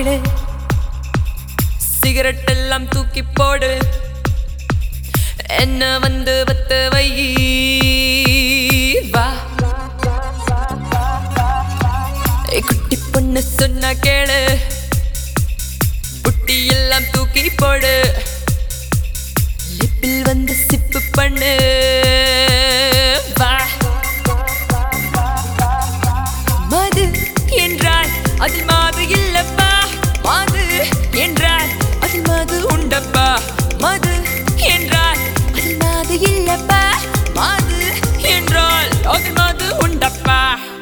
கேளு சிகரெட் எல்லாம் தூக்கி போடு என்ன வந்து வத்து வை வா ஏய், குட்டி பொண்ணு சொன்ன கேளு புட்டி எல்லாம் தூக்கி போடு லிப்பில் வந்து சிப்பு பண்ணு வா மது என்றால் அதில் மாது இல்லப்பா மாது என்றால் அதில் மது உண்டப்பா மது என்றால் அதில் மாது இல்லப்பா மாது என்றால் அதில் மது உண்டப்பா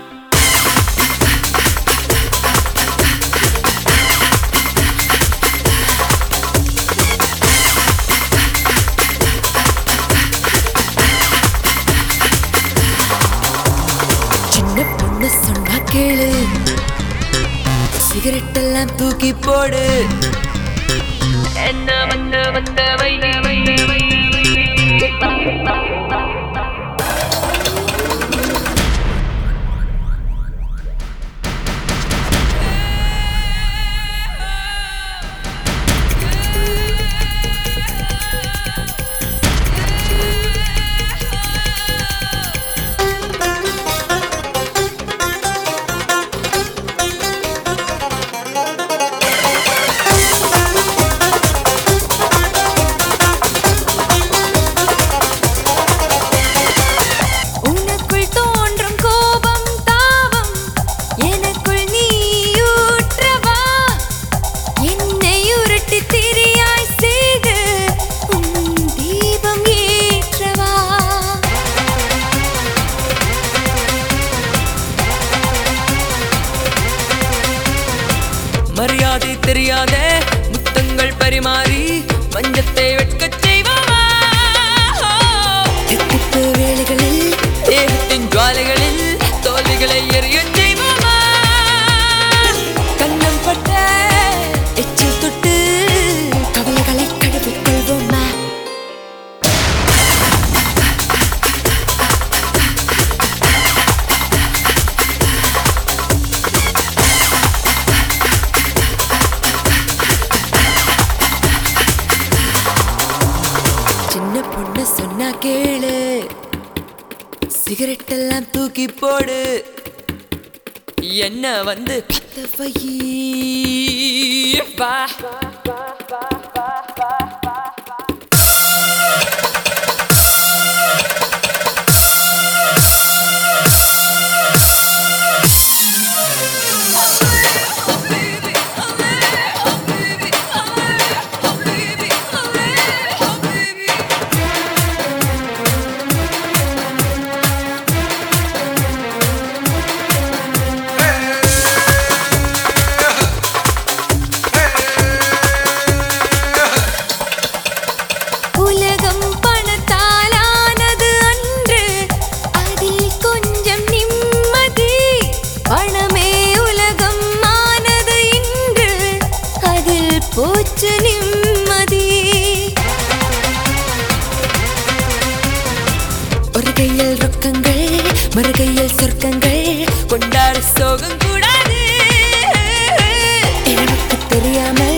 சின்ன பொண்ணு சொன்னா கேளு சிகரெட் எல்லாம் தூக்கி போடு என்ன வந்து வந்த வை வை, வை. உனக்குள் தோன்றும் கோபம் தாவம் எனக்குள் நீயூற்றவா என்னை உருட்டி திரியாய் செய்து உன் தீபம் ஏற்றவா மரியாதை தெரியாத முத்தங்கள் பரிமாறி மஞ்சத்தை வெட்கச் செய்வோமா தித்திப்பு வேலைகளில் தேகத்தின் ஜுவாலைகளில் தோல்விகளை எரியச் செய்வோமா கண்ணம் பட்ட எச்சில் தொட்டு கவலைகளை கழுவிக் கொள்வோமா சின்ன பொண்ணு சொன்னா கேளு சிகரெட் எல்லாம் தூக்கி போடு என்ன வந்து பத்த வை வா உலகம் பணத்தாலானது அன்று அதில் கொஞ்சம் நிம்மதி பணமே உலகம் ஆனது இன்று அதில் போச்சு நிம்மதி ஒரு கையில் ரொக்கங்கள் மறு கையில் சொர்க்கங்கள் கொண்டாட சோகம் கூடாது எனக்கு தெரியாமல்